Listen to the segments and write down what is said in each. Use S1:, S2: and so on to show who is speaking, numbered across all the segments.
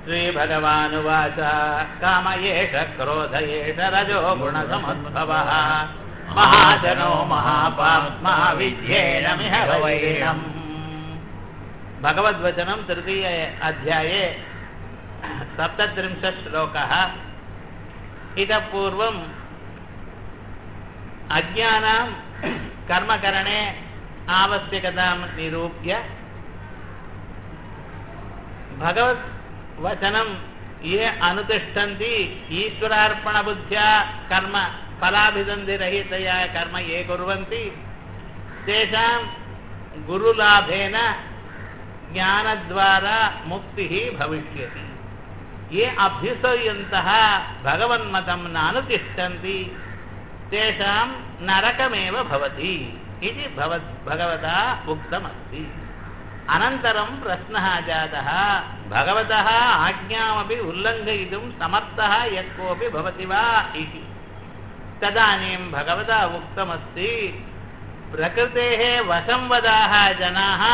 S1: श्रीभगवानुवाच काम एष क्रोध एष रजो गुणसमुद्भवः महाजनो महापाप्मा विद्येनमिह वैरिणम् भगवद्वचनं तृतीय अध्याये सप्तत्रिंशत् श्लोकः इतः पूर्वम् अज्ञानां कर्मकरणे आवश्यकतां निरूप्य भगवत् वचनं ये अनुतिष्ठन्ति ईश्वरार्पणबुद्ध्या कर्म फलाभिसन्धिरहितया कर्म ये कुर्वन्ति तेषां गुरुलाभेन ज्ञानद्वारा मुक्तिः भविष्यति ये अभ्युसयन्तः भगवन्मतं नानुतिष्ठन्ति तेषां नरकमेव भवति इति भवत् भगवता उक्तमस्ति अनन्तरं प्रश्नः जातः भगवतः आज्ञामपि उल्लङ्घयितुं समर्थः यः कोऽपि भवति वा इति तदानीं भगवता उक्तमस्ति प्रकृतेः वशं वदाः जनाः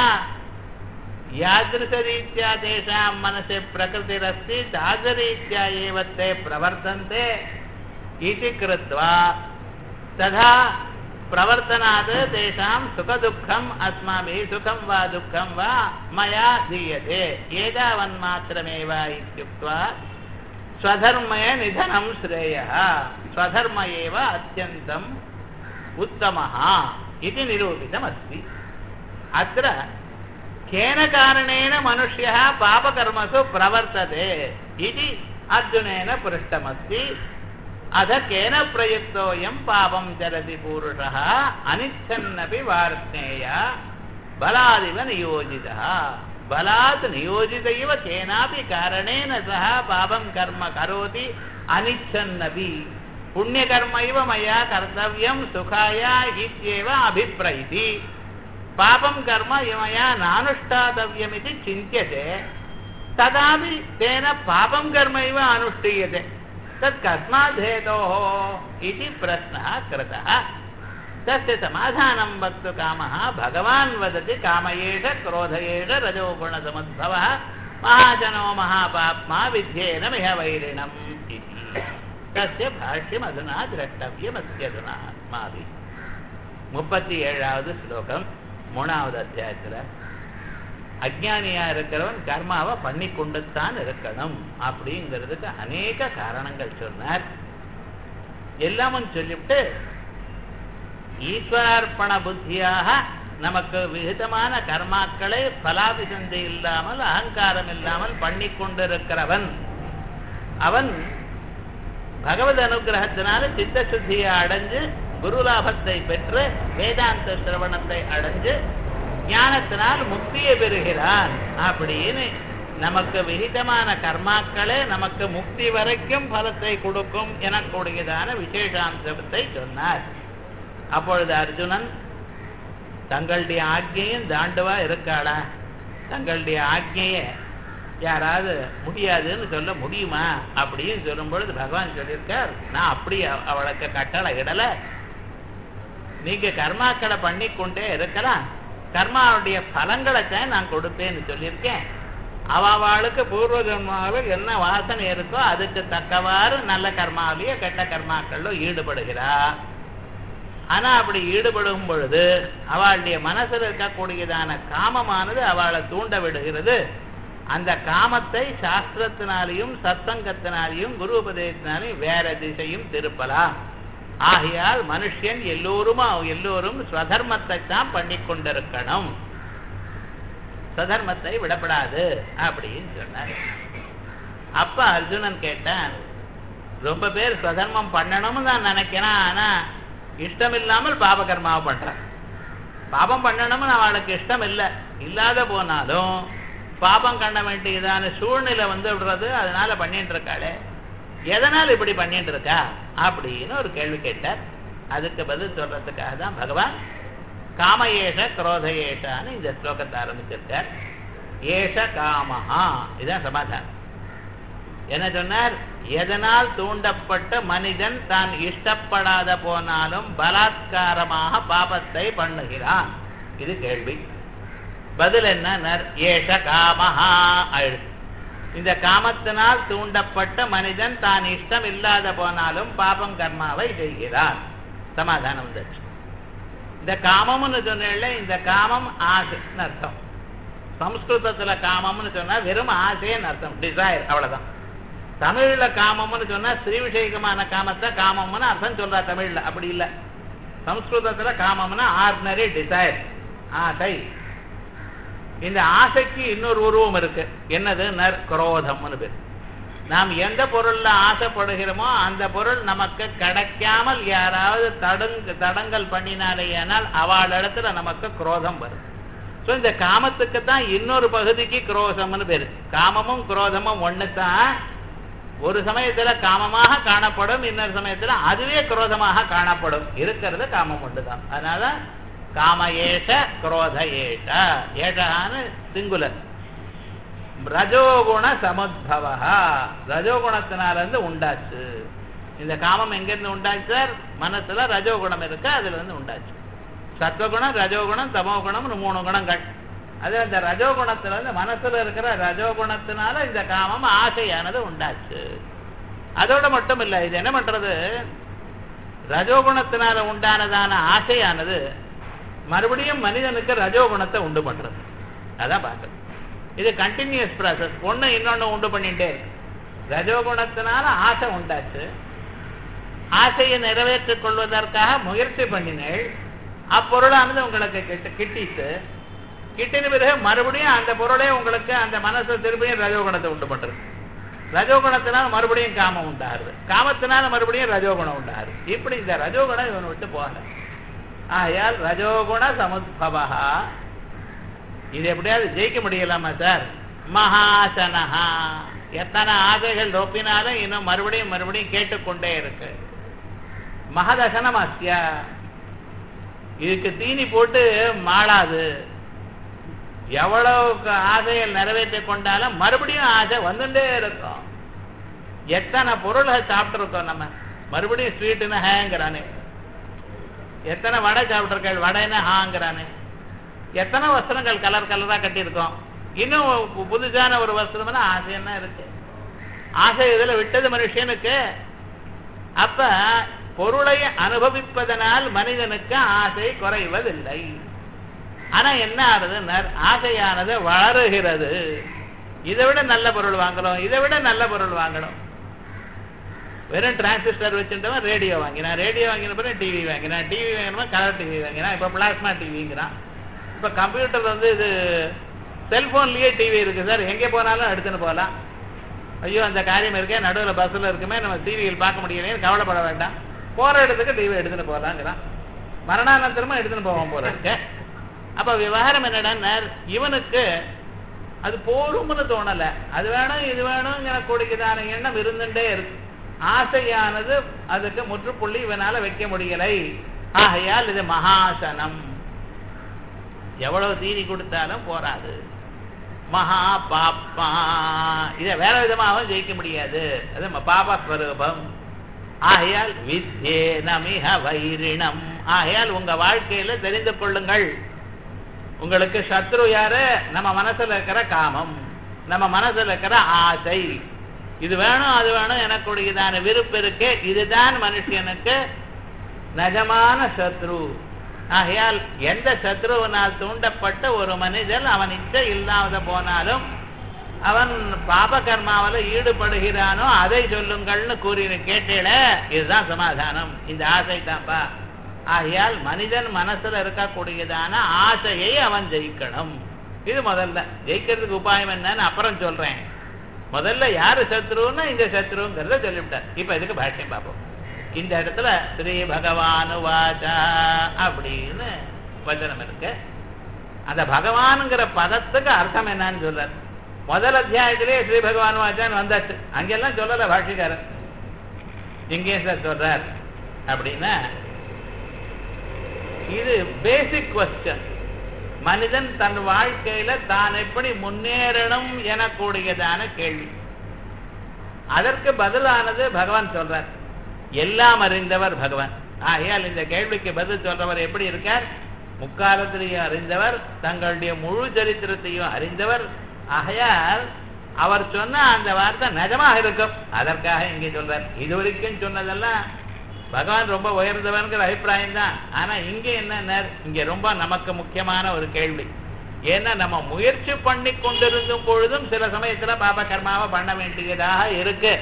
S1: यादृशरीत्या तेषां मनसि प्रकृतिरस्ति तादृरीत्या एव ते प्रवर्तन्ते इति कृत्वा तथा प्रवर्तनात् तेषां सुखदुःखम् अस्माभिः सुखं वा दुःखं वा मया दीयते एतावन्मात्रमेव इत्युक्त्वा स्वधर्मय निधनं श्रेयः स्वधर्म एव अत्यन्तम् उत्तमः इति निरूपितमस्ति अत्र केन कारणेन मनुष्यः पापकर्मसु प्रवर्तते इति अर्जुनेन पृष्टमस्ति अथ केन प्रयुक्तोऽयं पापं चरति पुरुषः अनिच्छन्नपि वार्ष्णेय बलादिव नियोजितः बलात् नियोजित इव केनापि कारणेन सः पापं कर्म करोति अनिच्छन्नपि पुण्यकर्म इव मया कर्तव्यं सुखाय इत्येव अभिप्रैति पापं कर्म मया नानुष्ठातव्यमिति चिन्त्यते तदापि तेन पापं कर्म इव अनुष्ठीयते तत् कस्मात् हेतोः इति प्रश्नः कृतः तस्य समाधानं वक्तु कामः भगवान् वदति काम एष क्रोध एष रजोगुणसमुद्भवः महाजनो महापाप्मा विध्येनमिह वैरिणम् इति तस्य भाष्यमधुना द्रष्टव्यमस्यधुना अस्माभिः முப்பத்தி ஏழாவது ஸ்லோகம் மூணாவது அத்தியாயத்தில் அஜ்ஞானியா இருக்கிறவன் கர்மாவை பண்ணி கொண்டுத்தான் இருக்கணும் அப்படிங்கிறதுக்கு அநேக காரணங்கள் சொன்னார் எல்லாமும் சொல்லிவிட்டு ஈஸ்வரார்ப்பண புத்தியாக நமக்கு விகிதமான கர்மாக்களை பலாபிசந்தி இல்லாமல் அகங்காரம் இல்லாமல் பண்ணி கொண்டிருக்கிறவன் அவன் பகவத் அனுகிரகத்தினால சித்தசுத்தியை அடைஞ்சு குருலாபத்தை பெற்று வேதாந்த சிரவணத்தை அடைஞ்சு ஞானத்தினால் முக்தியை பெறுகிறான் அப்படின்னு நமக்கு விகிதமான கர்மாக்களே நமக்கு முக்தி வரைக்கும் பலத்தை கொடுக்கும் எனக்கூடியதான விசேஷாம்சத்தை சொன்னார் அப்பொழுது அர்ஜுனன் தங்களுடைய ஆக்ஞையும் தாண்டுவா இருக்காளா தங்களுடைய ஆக்ஞையை யாராவது முடியாதுன்னு சொல்ல முடியுமா அப்படின்னு சொல்லும் பொழுது பகவான் சொல்லியிருக்கார் நான் அப்படி அவளுக்கு கட்டளை இடல நீங்க கர்மாக்களை பண்ணி கொண்டே இருக்கலாம் கர்மாவுடைய பலங்களை தான் நான் கொடுப்பேன்னு சொல்லியிருக்கேன் அவளுக்கு பூர்வ கர்மாவில் என்ன வாசனை இருக்கோ அதுக்கு தக்கவாறு நல்ல கர்மாவிலேயோ கெட்ட கர்மாக்களோ ஈடுபடுகிறா ஆனா அப்படி ஈடுபடும் பொழுது அவளுடைய மனசில் இருக்கக்கூடியதான காமமானது அவளை தூண்ட விடுகிறது அந்த காமத்தை சாஸ்திரத்தினாலையும் சத்சங்கத்தினாலையும் குரு உபதேசத்தினாலையும் வேற திசையும் திருப்பலாம் ஆகையால் மனுஷன் எல்லோரும் எல்லோரும் ஸ்வதர்மத்தை தான் பண்ணி கொண்டிருக்கணும் ஸ்வதர்மத்தை விடப்படாது அப்படின்னு சொன்னார் அப்ப அர்ஜுனன் கேட்டான் ரொம்ப பேர் ஸ்வதர்மம் பண்ணணும்னு தான் நினைக்கிறான் ஆனா இஷ்டம் இல்லாமல் பாபகர்மாவை பண்றான் பாபம் பண்ணணும்னு அவளுக்கு இஷ்டம் இல்லை இல்லாத போனாலும் பாபம் கண்ண வேண்டியதான சூழ்நிலை வந்து விடுறது அதனால பண்ணிட்டு இருக்காளே எதனால் இப்படி பண்ணிட்டு இருக்கா அப்படின்னு ஒரு கேள்வி கேட்டார் அதுக்கு பதில் சொல்றதுக்காக தான் பகவான் காமயேஷ குரோத ஏஷான்னு இந்த ஸ்லோகத்தை ஆரம்பிச்சிருக்கார் ஏஷ காமஹா இதுதான் சமாதானம் என்ன சொன்னார் எதனால் தூண்டப்பட்ட மனிதன் தான் இஷ்டப்படாத போனாலும் பலாத்காரமாக பாபத்தை பண்ணுகிறான் இது கேள்வி பதில் என்ன ஏஷ காமஹா இந்த காமத்தினால் தூண்டப்பட்ட மனிதன் தான் இஷ்டம் இல்லாத போனாலும் பாபம் கர்மாவை செய்கிறான் சமாதானம் வந்துச்சு இந்த காமம்னு சொன்ன இந்த காமம் ஆசைன்னு அர்த்தம் சம்ஸ்கிருதத்துல காமம்னு சொன்னா வெறும் ஆசைன்னு அர்த்தம் டிசைர் அவ்வளவுதான் தமிழ்ல காமம்னு சொன்னா ஸ்ரீ விஷயகமான காமத்தை காமம்னு அர்த்தம் சொல்றா தமிழ்ல அப்படி இல்ல சம்ஸ்கிருதத்துல காமம்னா ஆர்டினரி டிசைர் ஆசை இந்த ஆசைக்கு இன்னொரு உருவம் இருக்கு என்னது நர் குரோதம்னு பேர் நாம் எந்த பொருள்ல ஆசைப்படுகிறோமோ அந்த பொருள் நமக்கு கிடைக்காமல் யாராவது தடுங்க தடங்கல் பண்ணினாலேயானால் அவள் இடத்துல நமக்கு குரோதம் வரும் ஸோ இந்த காமத்துக்கு தான் இன்னொரு பகுதிக்கு குரோதம்னு பேரு காமமும் குரோதமும் ஒன்று தான் ஒரு சமயத்துல காமமாக காணப்படும் இன்னொரு சமயத்துல அதுவே குரோதமாக காணப்படும் இருக்கிறது காமம் ஒன்று தான் அதனால காம ஏஷ குரோத ஏஷ ஏஷான்னு சிங்குலர் ரஜோகுண சமுத்பவா ரஜோகுணத்தினால இருந்து உண்டாச்சு இந்த காமம் எங்கிருந்து உண்டாச்சு சார் மனசுல ரஜோகுணம் இருக்கு அதுல இருந்து உண்டாச்சு சத்வகுணம் ரஜோகுணம் தமோகுணம்னு மூணு குணங்கள் அது அந்த ரஜோகுணத்துல இருந்து மனசுல இருக்கிற ரஜோகுணத்தினால இந்த காமம் ஆசையானது உண்டாச்சு அதோட மட்டும் இல்ல இது என்ன பண்றது ரஜோகுணத்தினால உண்டானதான ஆசையானது மறுபடியும் மனிதனுக்கு ரஜோகுணத்தை உண்டு பண்றது அதான் பார்க்கறது இது கண்டினியூஸ் ப்ராசஸ் ஒண்ணு இன்னொன்னு உண்டு பண்ணிட்டே இருக்கு ரஜோகுணத்தினால ஆசை உண்டாச்சு ஆசையை நிறைவேற்றிக் கொள்வதற்காக முயற்சி பண்ணினேள் அப்பொருளானது உங்களுக்கு கிட்ட கிட்டிச்சு கிட்டின பிறகு மறுபடியும் அந்த பொருளே உங்களுக்கு அந்த மனசை திரும்பியும் ரஜோகுணத்தை உண்டு பண்றது ரஜோகுணத்தினால மறுபடியும் காமம் உண்டாகுது காமத்தினால மறுபடியும் ரஜோகுணம் உண்டாகுது இப்படி இந்த ரஜோகுணம் இவன் விட்டு போகல ஆகையால் ரஜோகுண சமுத்பவா இது எப்படியாவது ஜெயிக்க முடியலாமா சார் மகாசனஹா எத்தனை ஆசைகள் ரொப்பினாலும் இன்னும் மறுபடியும் மறுபடியும் கேட்டுக்கொண்டே இருக்கு மகதசனம் அஸ்யா இதுக்கு தீனி போட்டு மாளாது எவ்வளவு ஆசைகள் நிறைவேற்றி கொண்டாலும் மறுபடியும் ஆசை வந்துட்டே இருக்கும் எத்தனை பொருள்கள் சாப்பிட்டுருக்கோம் நம்ம மறுபடியும் ஸ்வீட்டுன்னு ஹேங்கிறானே எத்தனை வடை சாப்பிட்ருக்கள் வடைன்னா ஹாங்கிறானே எத்தனை வஸ்திரங்கள் கலர் கலரா கட்டியிருக்கோம் இன்னும் பு- புதுசான ஒரு வஸ்திரம்னா ஆசை என்ன இருக்கு ஆசை இதுல விட்டது மனுஷனுக்கு அப்ப பொருளை அனுபவிப்பதனால் மனிதனுக்கு ஆசை குறைவதில்லை ஆனா என்ன ஆகுது ஆசையானது வளருகிறது இதை விட நல்ல பொருள் வாங்கணும் இதை விட நல்ல பொருள் வாங்கணும் வெறும் டிரான்சிஸ்டர் வச்சுட்டவன் ரேடியோ வாங்கினான் ரேடியோ வாங்கின பிறகு டிவி வாங்கினான் டிவி வாங்கினப்ப கலர் டிவி வாங்கினான் இப்போ பிளாஸ்மா டிவிங்கிறான் இப்போ கம்ப்யூட்டர் வந்து இது செல்போன்லயே டிவி இருக்கு சார் எங்கே போனாலும் எடுத்துன்னு போகலாம் ஐயோ அந்த காரியம் இருக்கே நடுவில் பஸ்ஸில் இருக்குமே நம்ம டிவியில் பார்க்க முடியலையே கவலைப்பட வேண்டாம் போகிற இடத்துக்கு டிவி எடுத்துன்னு போகலாங்கிறான் மரணானந்தரமா எடுத்துன்னு போவோம் போல இருக்கு அப்ப விவகாரம் என்னடா இவனுக்கு அது போரும்னு தோணல அது வேணும் இது வேணுங்கிற கூடியதான எண்ணம் இருந்துட்டே இருக்கு ஆசையானது அதுக்கு முற்றுப்புள்ளி இவனால வைக்க முடியலை ஆகையால் இது மகாசனம் எவ்வளவு தீனி கொடுத்தாலும் போராது மகா பாப்பா இதை வேற விதமாகவும் ஜெயிக்க முடியாது அது ம- பாப ஸ்வரூபம் ஆகையால் வித்யே நமிஹ வைரிணம் ஆகையால் உங்க வாழ்க்கையில தெரிந்து கொள்ளுங்கள் உங்களுக்கு சத்ரு யாரு நம்ம மனசுல இருக்கிற காமம் நம்ம மனசுல இருக்கிற ஆசை இது வேணும் அது வேணும் எனக்குடையதான விருப்பு இருக்கு இதுதான் மனுஷனுக்கு நிஜமான சத்ரு ஆகையால் எந்த சத்ருவினால் தூண்டப்பட்ட ஒரு மனிதன் அவன் இச்சை இல்லாத போனாலும் அவன் பாப கர்மாவில் ஈடுபடுகிறானோ அதை சொல்லுங்கள்னு கூறி கேட்டேல இதுதான் சமாதானம் இந்த ஆசை தான்ப்பா ஆகையால் மனிதன் மனசுல இருக்கக்கூடியதான ஆசையை அவன் ஜெயிக்கணும் இது முதல்ல ஜெயிக்கிறதுக்கு உபாயம் என்னன்னு அப்புறம் சொல்றேன் முதல்ல யாரு சத்ருன்னா இந்த சத்ருங்கிறத சொல்லிவிட்டார் இப்ப இதுக்கு பாஷ்யம் பார்ப்போம் இந்த இடத்துல ஸ்ரீ பகவானு வாச்சா அப்படின்னு வச்சனம் இருக்கு அந்த பகவானுங்கிற பதத்துக்கு அர்த்தம் என்னன்னு சொல்றார் முதல் அத்தியாயத்திலே ஸ்ரீ பகவான் வாச்சான்னு வந்தாச்சு அங்கெல்லாம் சொல்லல பாஷிக்காரன் இங்கேயும் சார் சொல்றார் அப்படின்னா இது பேசிக் கொஸ்டின் மனிதன் தன் வாழ்க்கையில தான் எப்படி முன்னேறணும் எனக்கூடியதான கேள்வி அதற்கு பதிலானது பகவான் சொல்றார் எல்லாம் அறிந்தவர் பகவான் ஆகையால் இந்த கேள்விக்கு பதில் சொல்றவர் எப்படி இருக்கார் முக்காலத்திலையும் அறிந்தவர் தங்களுடைய முழு சரித்திரத்தையும் அறிந்தவர் ஆகையால் அவர் சொன்ன அந்த வார்த்தை நிஜமாக இருக்கும் அதற்காக இங்கே சொல்றார் இது வரைக்கும் சொன்னதெல்லாம் பகவான் ரொம்ப உயர்ந்தவன்கிற அபிப்பிராயம் தான் ஆனா இங்க என்ன இங்க ரொம்ப நமக்கு முக்கியமான ஒரு கேள்வி ஏன்னா நம்ம முயற்சி பண்ணி கொண்டிருந்தும் பொழுதும் சில சமயத்துல பாப கர்மாவை பண்ண வேண்டியதாக இருக்கு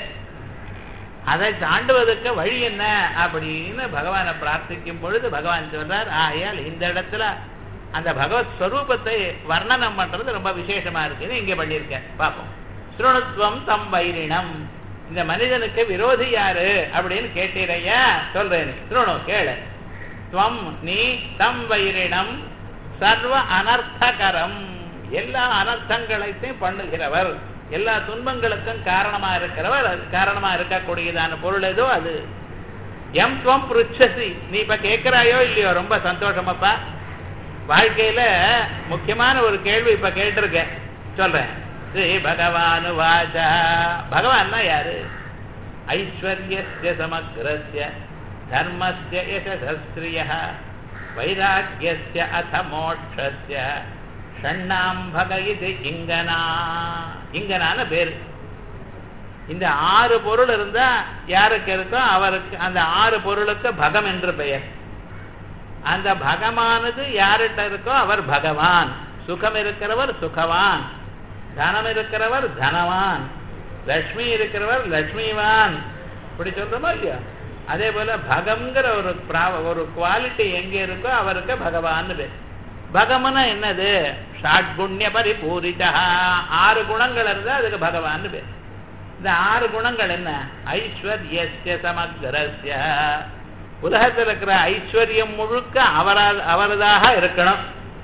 S1: அதை தாண்டுவதற்கு வழி என்ன அப்படின்னு பகவானை பிரார்த்திக்கும் பொழுது பகவான் சொல்றார் ஆகையால் இந்த இடத்துல அந்த பகவத் ஸ்வரூபத்தை வர்ணனம் பண்றது ரொம்ப விசேஷமா இருக்குன்னு இங்க பண்ணியிருக்க பார்ப்போம் ஸ்ருணுத்வம் தம் வைரிணம் இந்த மனிதனுக்கு விரோதி யாரு அப்படின்னு கேட்டீரையா சொல்றேன் ஸ்ருணு கேளு துவம் நீ தம் வைரிணம் சர்வ அனர்த்தகரம் எல்லா அனர்த்தங்களையும் பண்ணுகிறவர் எல்லா துன்பங்களுக்கும் காரணமா இருக்கிறவர் அது காரணமா இருக்கக்கூடியதான பொருள் ஏதோ அது எம் துவம் புருச்சசி நீ இப்ப கேட்கிறாயோ இல்லையோ ரொம்ப சந்தோஷமாப்பா வாழ்க்கையில முக்கியமான ஒரு கேள்வி இப்ப கேட்டிருக்க சொல்றேன் ஸ்ரீ பகவானு வாசா பகவான்னா யாரு ஐஸ்வர்யஸ்ய சமக்ரஸ்ய தர்மஸ்ய யசஸ்ரிய வைராக்கியஸ்ய அத மோட்சஸ்ய ஷண்ணாம் பக இது இங்கனா இங்கனான பேரு இந்த ஆறு பொருள் இருந்தா யாருக்கு இருக்கோ அவருக்கு அந்த ஆறு பொருளுக்கு பகம் என்று பெயர் அந்த பகமானது யார்கிட்ட இருக்கோ அவர் பகவான் சுகம் இருக்கிறவர் சுகவான் தனம் இருக்கிறவர் தனவான் லக்ஷ்மி இருக்கிறவர் லக்ஷ்மிவான் இப்படி சொல்றோமோ இல்லையா அதே போல பகம்ங்கிற ஒரு பிராவ- ஒரு குவாலிட்டி எங்க இருக்கோ அவருக்கு பகவான் பேர் பகம்னா என்னது ஷாட்குண்ய பரிபூரிதா ஆறு குணங்கள் இருந்தா அதுக்கு பகவான் பேர் இந்த ஆறு குணங்கள் என்ன ஐஸ்வர்யஸ்ய சமக்ரஸ்ய உலகத்தில் இருக்கிற ஐஸ்வர்யம் முழுக்க அவரா அவரதாக இருக்கணும்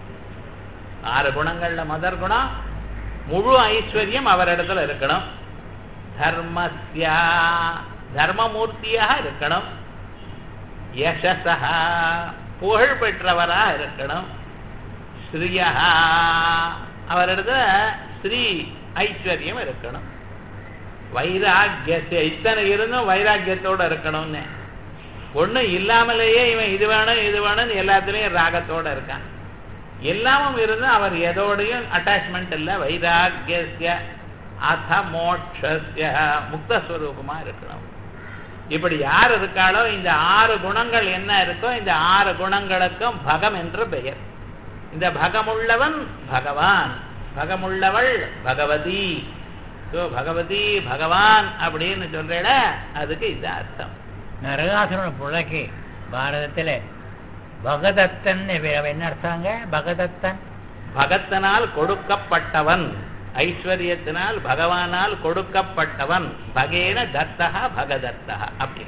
S1: ஆறு குணங்கள்ல முதல் குணம் முழு ஐஸ்வர்யம் அவரிடத்துல இருக்கணும் தர்மஸ்யா தர்மமூர்த்தியாக இருக்கணும் யசசா புகழ் பெற்றவராக இருக்கணும் ஸ்ரீயா அவரிடத்துல ஸ்ரீ ஐஸ்வர்யம் இருக்கணும் வைராக்கியத்தை இத்தனை இருந்தும் வைராக்கியத்தோட இருக்கணும்னு ஒண்ணும் இல்லாமலேயே இவன் இது வேணும் இது வேணும்னு எல்லாத்துலயும் ராகத்தோட இருக்கான் எல்லாமும் இருந்தும் அவர் எதோடையும் அட்டாச்மெண்ட் இல்லை வைராக்கியஸ்ய அத மோட்சஸ்ய முக்தஸ்வரூபமா இருக்கணும் இப்படி யார் இருக்காளோ இந்த ஆறு குணங்கள் என்ன இருக்கோ இந்த ஆறு குணங்களுக்கும் பகம் என்று பெயர் இந்த பகமுள்ளவன் பகவான் பகமுள்ளவள் பகவதி ஸோ பகவதி பகவான் அப்படின்னு சொல்றேட அதுக்கு இது அர்த்தம்
S2: நரகாசுரன் பிள்ளைக்கு பாரதத்தில் பகதத்தன் அவ என்ன அர்த்தங்க பகதத்தன்
S1: பகத்தனால் கொடுக்கப்பட்டவன் ஐஸ்வர்யத்தினால் பகவானால் கொடுக்கப்பட்டவன் பகேன தத்தகா பகதத்தா அப்படி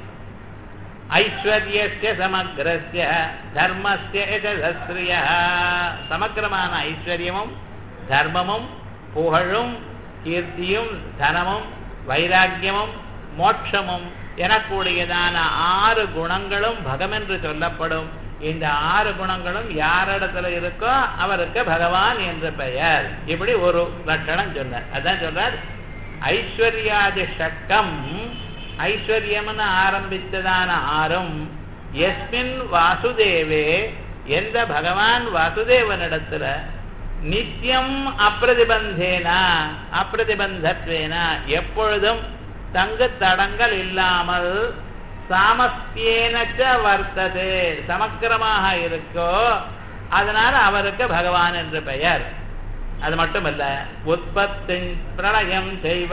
S1: ஐஸ்வர்யஸ்ய சமக்ரஸ்ய தர்மஸ்ய யசஸ்ரிய சமக்கிரமான ஐஸ்வர்யமும் தர்மமும் புகழும் கீர்த்தியும் தனமும் வைராக்கியமும் மோட்சமும் எனக்கூடியதான ஆறு குணங்களும் பகமென்று சொல்லப்படும் இந்த ஆறு குணங்களும் யாரிடத்துல இருக்கோ அவருக்கு பகவான் என்று பெயர் இப்படி ஒரு லட்சணம் சொன்னார் அதான் சொல்றார் ஐஸ்வர்யாதி ஷட்கம் ஐஸ்வர்யம்னு ஆரம்பித்ததான ஆறும் எஸ்மின் வாசுதேவே எந்த பகவான் வாசுதேவனிடத்துல நித்தியம் அப்பிரதிபந்தேனா அப்பிரதிபந்தத்வேனா எப்பொழுதும் தங்கு தடங்கள் இல்லாமல் சாமஸ்தியேனச்ச வர்த்தது சமக்கிரமாக இருக்கோ அதனால அவருக்கு பகவான் என்று பெயர் அது மட்டுமல்ல உற்பத்தி பிரளயம் செய்வ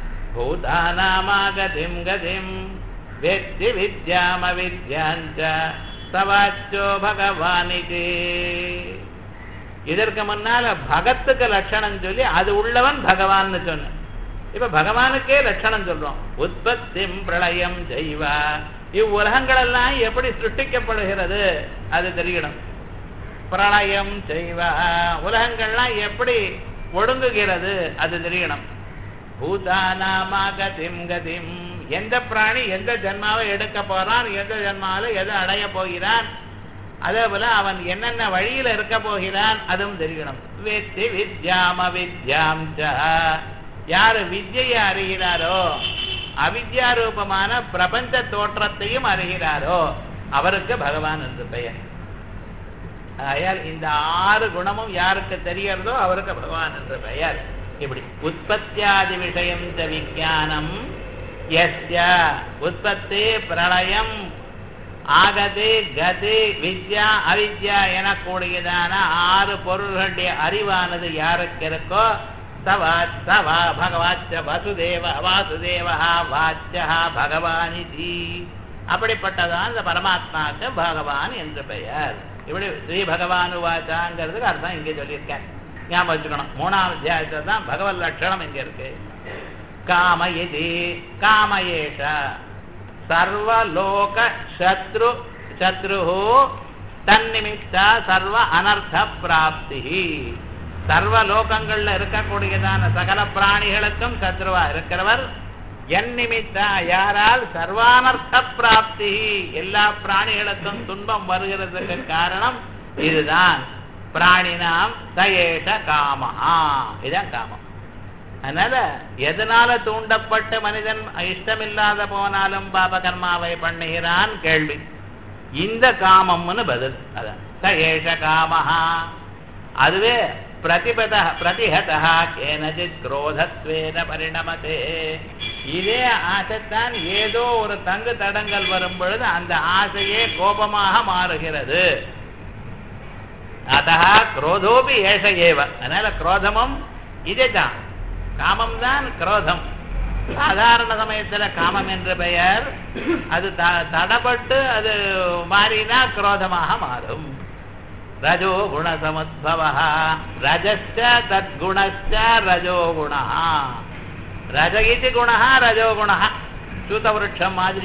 S1: பூதானாமாகதிம் கதிம் வேத்தி வித்யாம வித்யாஞ்ச சவாச்சோ பகவானிதி இதற்கு முன்னால பகத்துக்கு லட்சணம் சொல்லி அது உள்ளவன் பகவான்னு சொன்ன இப்ப பகவானுக்கே லட்சணம் சொல்றோம் உற்பத்தி பிரளயம் செய்வா இவ்வுலகங்கள் எல்லாம் எப்படி சிருஷ்டிக்கப்படுகிறது அது தெரியணும் பிரளயம் செய்வா உலகங்கள்லாம் எப்படி ஒடுங்குகிறது அது தெரியணும் பூதானாமா கதிம் கதிம் எந்த பிராணி எந்த ஜென்மாவை எடுக்க போறான் எந்த ஜென்மாவில எதை அடைய போகிறான் அதே போல அவன் என்னென்ன வழியில இருக்க போகிறான் அதுவும் தெரியணும் வித்தி வித்யாம வித்யாம் ச யாரு வித்யை அறிகிறாரோ அவித்யாரூபமான பிரபஞ்ச தோற்றத்தையும் அறிகிறாரோ அவருக்கு பகவான் என்று பெயர் ஆகையால் இந்த ஆறு குணமும் யாருக்கு தெரியறதோ அவருக்கு பகவான் என்று பெயர் இப்படி உற்பத்தியாதி விஷயம் ச விஜானம் எஸ்ய உற்பத்தி பிரளயம் ஆகதி கதி வித்யா அவித்யா எனக்கூடியதான ஆறு பொருள்களுடைய அறிவானது யாருக்கு இருக்கோ சவா சவா பகவாச்ச வசுதேவ வாசுதேவா வாச்சா பகவானிதி அப்படிப்பட்டதான் இந்த பரமாத்மாவுக்கு பகவான் என்று பெயர் இப்படி ஸ்ரீ பகவான் வாச்சாங்கிறதுக்கு அர்த்தம் இங்கே சொல்லியிருக்கேன் ஞாபகம் வச்சுக்கணும் மூணாவது அத்தியாயத்தில் தான் பகவத் லட்சணம் இங்க இருக்கு காமயதி காமயேஷ சர்வலோக சத்ரு சத்ரு தன்னிமித்த சர்வ அனர்த்த பிராப்தி சர்வ லோகங்கள்ல இருக்கக்கூடியதான சகல பிராணிகளுக்கும் சத்ருவா இருக்கிறவர் என் நிமித்தா யாரால் சர்வானர்த்த பிராப்தி எல்லா பிராணிகளுக்கும் துன்பம் வருகிறதுக்கு காரணம் இதுதான் பிராணினாம் சயேஷ காமஹா இதான் காமம் அதனால எதனால தூண்டப்பட்டு மனிதன் இஷ்டமில்லாத போனாலும் பாபகர்மாவை பண்ணுகிறான் கேள்வி இந்த காமம்னு பதில் அதான் சயேஷ காமஹா அதுவே பிரதிபத பிரதிஹதா கேனஜித் குரோதத்வேன பரிணமதே இதே ஆசைத்தான் ஏதோ ஒரு தங்கு தடங்கள் வரும் பொழுது அந்த ஆசையே கோபமாக மாறுகிறது அத்தா குரோதோபி ஏஷ ஏவ அதனால குரோதமும் இதேதான் காமம் தான் குரோதம் சாதாரண சமயத்துல காமம் என்ற பெயர் அது த- தடப்பட்டு அது மாறினா குரோதமாக மாறும் ரஜோ குண சமுத்பவ ரஜஸ்ச தத்குணஸ்ச ரஜோ குண ரஜ இது குண ரஜோ குண சூதவிருட்சம் மாதிரி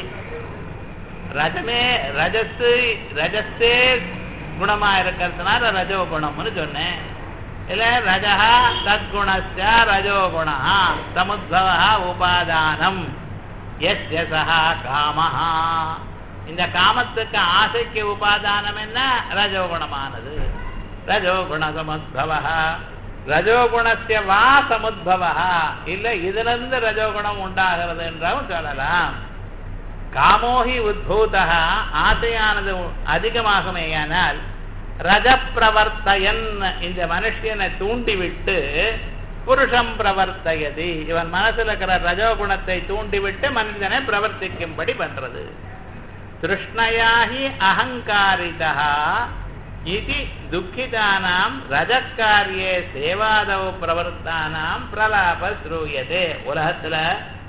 S1: ரஜமே ரஜஸ் ரஜஸே குணமா இருக்கிறதுனால ரஜோ குணம்னு சொன்னேன் இல்ல ரஜா தத்குணஸ்ய ரஜோ குண சமுத்பவ உபாதானம் எஸ்ய சஹா காமஹா இந்த காமத்துக்கு ஆசைக்கு உபாதானம் என்ன ரஜோகுணமானது ரஜோகுண சமுத்பவ ரஜோகுணஸ்ய வா சமுத்பவ இல்ல இதுல இருந்து ரஜோகுணம் உண்டாகிறது என்றும் சொல்லலாம் காமோஹி உத்பூத ஆசையானது அதிகமாகுமேயானால் ரஜ பிரவர்த்தயன் இந்த மனுஷனை தூண்டிவிட்டு புருஷம் பிரவர்த்தயதி இவன் மனசுல இருக்கிற ரஜோகுணத்தை தூண்டிவிட்டு மனிதனை பிரவர்த்திக்கும்படி பண்றது திருஷ்ணயாஹி அகங்காரிதா இது துக்கிதானாம் ரஜக்காரியே சேவாதவ பிரவர்த்தானாம் பிரலாப ஸ்ரூயதே உலகத்துல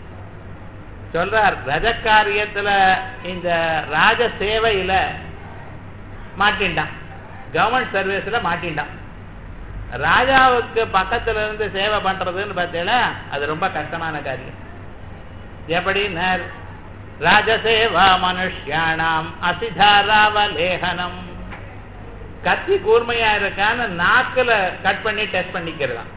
S1: சொல்றார் ரஜக்காரியத்துல இந்த ராஜ சேவையில மாட்டின்டான் கவர்மெண்ட் சர்வீஸ்ல மாட்டின்டான் ராஜாவுக்கு பக்கத்துல இருந்து சேவை பண்றதுன்னு பார்த்தீங்கன்னா அது ரொம்ப கஷ்டமான காரியம் எப்படி நேர் ராஜசேவா மனுஷ்யானாம் அசிதாராவலேகனம் கத்தி கூர்மையா இருக்கான்னு நாக்குல கட் பண்ணி டெஸ்ட் பண்ணிக்கிறதாம்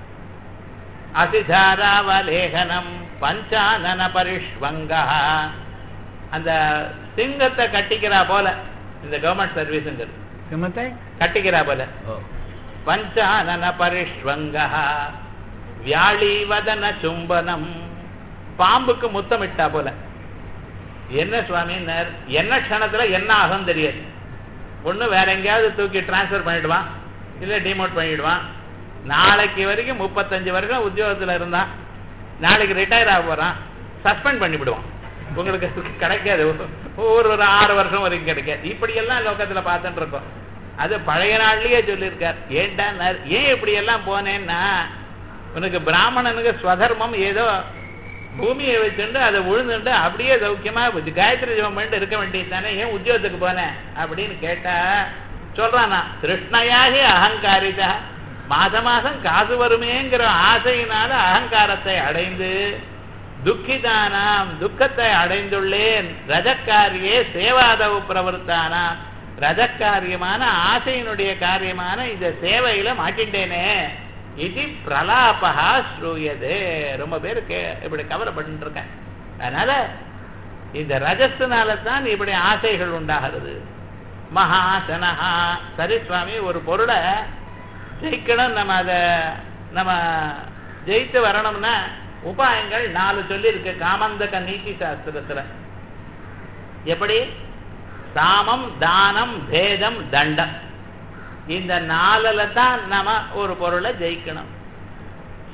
S1: அசிதாராவலேகனம் பஞ்சானன பரிஷ்வங்கா அந்த சிங்கத்தை கட்டிக்கிறா போல இந்த கவர்மெண்ட் சர்வீஸுங்கிறது
S2: சிம்மத்தை
S1: கட்டிக்கிறா போல
S2: ஓ
S1: பஞ்சானன பரிஷ்வங்கா வியாழீவதன சும்பனம் பாம்புக்கு முத்தமிட்டா போல என்ன சுவாமின்னார் என்ன க்ஷணத்துல என்ன ஆகும் தெரியாது ஒண்ணு வேற எங்கேயாவது தூக்கி டிரான்ஸ்ஃபர் பண்ணிடுவான் இல்ல டிமோட் பண்ணிடுவான் நாளைக்கு வரைக்கும் முப்பத்தஞ்சு வருஷம் உத்தியோகத்துல இருந்தான் நாளைக்கு ரிட்டையர் ஆக போறான் சஸ்பெண்ட் பண்ணிவிடுவான் உங்களுக்கு கிடைக்காது ஒரு ஒரு ஆறு வருஷம் வரைக்கும் கிடைக்காது இப்படி எல்லாம் லோகத்துல பார்த்துட்டு இருக்கோம் அது பழைய நாள்லயே சொல்லியிருக்கார் ஏன்டா நர்- ஏன் இப்படி எல்லாம் போனேன்னா உனக்கு பிராமணனுக்கு ஸ்வதர்மம் ஏதோ பூமியை வச்சுட்டு அதை உழுந்துட்டு அப்படியே சௌக்கியமா வச்சு காயத்ரி ஜெபம் பண்ணிட்டு இருக்க வேண்டியது தானே ஏன் உத்தியோகத்துக்கு போனேன் அப்படின்னு கேட்டா சொல்றானா கிருஷ்ணயாகி அகங்காரிதா மாச மாசம் காசு வருமேங்கிற ஆசையினால அகங்காரத்தை அடைந்து துக்கிதானாம் துக்கத்தை அடைந்துள்ளேன் ரஜக்காரியே சேவாதவு பிரவருத்தானா ரஜக்காரியமான ஆசையினுடைய காரியமான இந்த சேவையில மாட்டின்றேனே இது பிரலாபகா ஸ்ரூயதே ரொம்ப பேர் கே இப்படி கவலைப்பட்டு இருக்கேன் அதனால இந்த ரஜஸ்னால தான் இப்படி ஆசைகள் உண்டாகிறது மகாசனஹா சரி சுவாமி ஒரு பொருளை ஜெயிக்கணும் நம்ம அதை நம்ம ஜெயித்து வரணும்னா உபாயங்கள் நாலு சொல்லி இருக்கு காமந்தக நீதி சாஸ்திரத்துல எப்படி சாமம் தானம் பேதம் தண்டம் இந்த நாலுல தான் நம்ம ஒரு பொருளை ஜெயிக்கணும்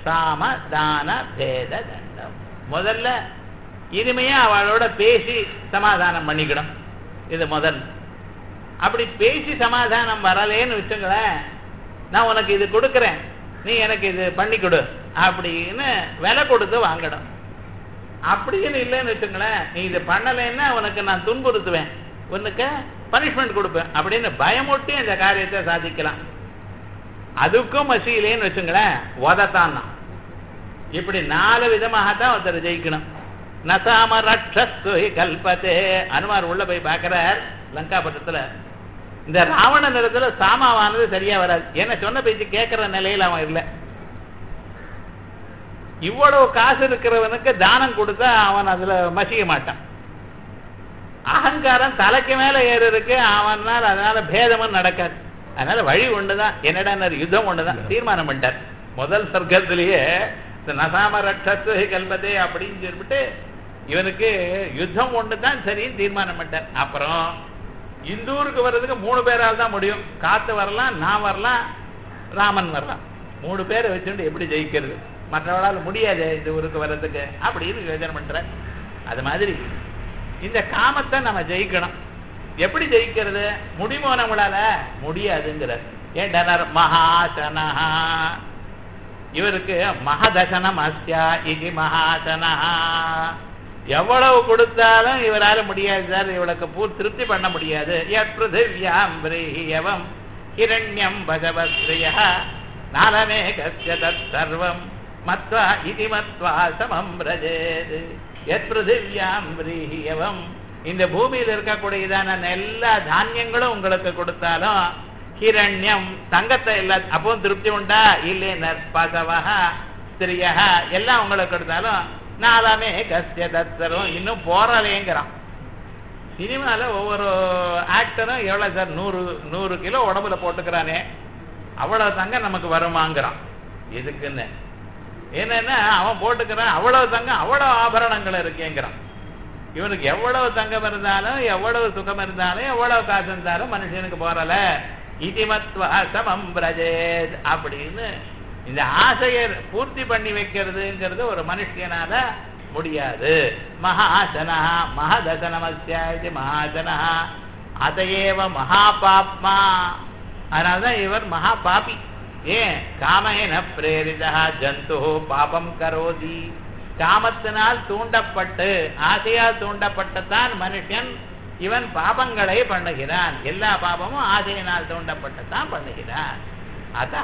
S1: சாம தான பேத தண்டம் முதல்ல இனிமையா அவளோட பேசி சமாதானம் பண்ணிக்கணும் இது முதல் அப்படி பேசி சமாதானம் வரலேன்னு வச்சுங்களேன் நான் உனக்கு இது கொடுக்குறேன் நீ எனக்கு இது பண்ணி கொடு அப்படின்னு விலை கொடுத்து வாங்கணும் அப்படின்னு இல்லைன்னு வச்சுங்களேன் நீ இது பண்ணலைன்னா உனக்கு நான் துன்புறுத்துவேன் உனக்கு பனிஷ்மெண்ட் கொடுப்பேன் அப்படின்னு பயமூட்டி அந்த காரியத்தை சாதிக்கலாம் அதுக்கும் மசியிலேன்னு வச்சுங்களேன் உதத்தான் இப்படி நாலு விதமாகத்தான் ஒருத்தர் ஜெயிக்கணும் நசாம ரட்சஸ்து கல்பத்தே அனுமார் உள்ள போய் பார்க்கிறார் லங்காபட்டத்துல இந்த ராவண நிறத்துல சாமாவானது சரியா வராது ஏன்னா சொன்ன பேச்சு கேட்கிற நிலையில அவன் இல்லை இவ்வளவு காசு இருக்கிறவனுக்கு தானம் கொடுத்தா அவன் அதுல மசிய மாட்டான் அகங்காரம் தலைக்கு மேல ஏறு இருக்கு அவனால் அதனால பேதமும் நடக்காது அதனால வழி ஒண்ணுதான் என்னடா யுத்தம் ஒண்ணுதான் தீர்மானம் பண்ணிட்டார் முதல் சர்க்கத்திலேயே இந்த நசாம ரட்சத்து கல்பதே அப்படின்னு சொல்லிவிட்டு இவனுக்கு யுத்தம் ஒன்று தான் சரின்னு தீர்மானம் பண்ணிட்டார் அப்புறம் இந்த ஊருக்கு வர்றதுக்கு மூணு பேரால் தான் முடியும் காத்து வரலாம் நான் வரலாம் ராமன் வரலாம் மூணு பேரை வச்சுட்டு எப்படி ஜெயிக்கிறது மற்றவர்களால் முடியாது இந்த ஊருக்கு வர்றதுக்கு அப்படின்னு யோசனை பண்ற அது மாதிரி இந்த காமத்தை நம்ம ஜெயிக்கணும் எப்படி ஜெயிக்கிறது முடியுமோ நம்மளால முடியாதுங்கிற ஏன்டனர் மகாசனஹா இவருக்கு மகதசனம் அஸ்யா இது மகாசனஹா எவ்வளவு கொடுத்தாலும் இவரால முடியாது சார் இவளுக்கு பூ திருப்தி பண்ண முடியாது யத்ருதிவ்யாம் பிரீயவம் ஹிரண்யம் பகவஸ்ரீய நாலமே கஸ்ய தத் சர்வம் மத்வா இது மத்வா சமம் பிரஜேது எத் பிருதிவ்யாம் பிரீயவம் இந்த பூமியில் இருக்கக்கூடியதான எல்லா தானியங்களும் உங்களுக்கு கொடுத்தாலும் ஹிரண்யம் தங்கத்தை எல்லா அப்பவும் திருப்தி உண்டா இல்லை நற்பசவா ஸ்திரியா எல்லாம் உங்களுக்கு கொடுத்தாலும் நாலாமே கஸ்ய தத்தரும் இன்னும் போறலேங்கிறான் சினிமால ஒவ்வொரு ஆக்டரும் எவ்வளவு சார் நூறு நூறு கிலோ உடம்புல போட்டுக்கிறானே அவ்வளவு தங்கம் நமக்கு வருமாங்கிறான் எதுக்குன்னு என்னன்னா அவன் போட்டுக்கிறான் அவ்வளவு தங்கம் அவ்வளவு ஆபரணங்கள் இருக்கேங்கிறான் இவனுக்கு எவ்வளவு தங்கம் இருந்தாலும் எவ்வளவு சுகம் இருந்தாலும் எவ்வளவு காசு இருந்தாலும் மனுஷனுக்கு போறல இதிமத்வா சமம் பிரஜேத் அப்படின்னு இந்த ஆசையை பூர்த்தி பண்ணி வைக்கிறதுங்கிறது ஒரு மனுஷனால முடியாது மகாசனா மகதசனமஸ்யா இது மகாசனா அதையேவ மகாபாப்மா அதனால்தான் இவர் மகா பாபி ஏன் காமேன பிரேரிதா ஜந்து பாபம் கரோதி காமத்தினால் தூண்டப்பட்டு ஆசையால் தூண்டப்பட்டுத்தான் மனுஷன் இவன் பாபங்களை பண்ணுகிறான் எல்லா பாபமும் ஆசையினால் தூண்டப்பட்டுத்தான் பண்ணுகிறான் அத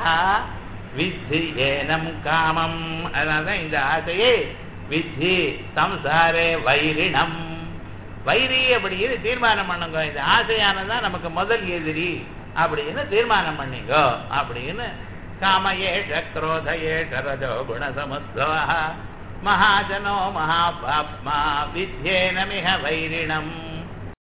S1: வித்தி ஏனம் காமம் அதனாலதான் இந்த ஆசையை வித்தி சம்சாரே வைரிணம் வைரி அப்படின்னு தீர்மானம் பண்ணுங்க இந்த ஆசையானதான் நமக்கு முதல் எதிரி அப்படின்னு தீர்மானம் பண்ணிங்கோ அப்படின்னு காமயேஷ குரோதயேஷ ரஜோ குணசமுத்வா மகாஜனோ மகாபாப்மா வித்யேனமிக வைரிணம்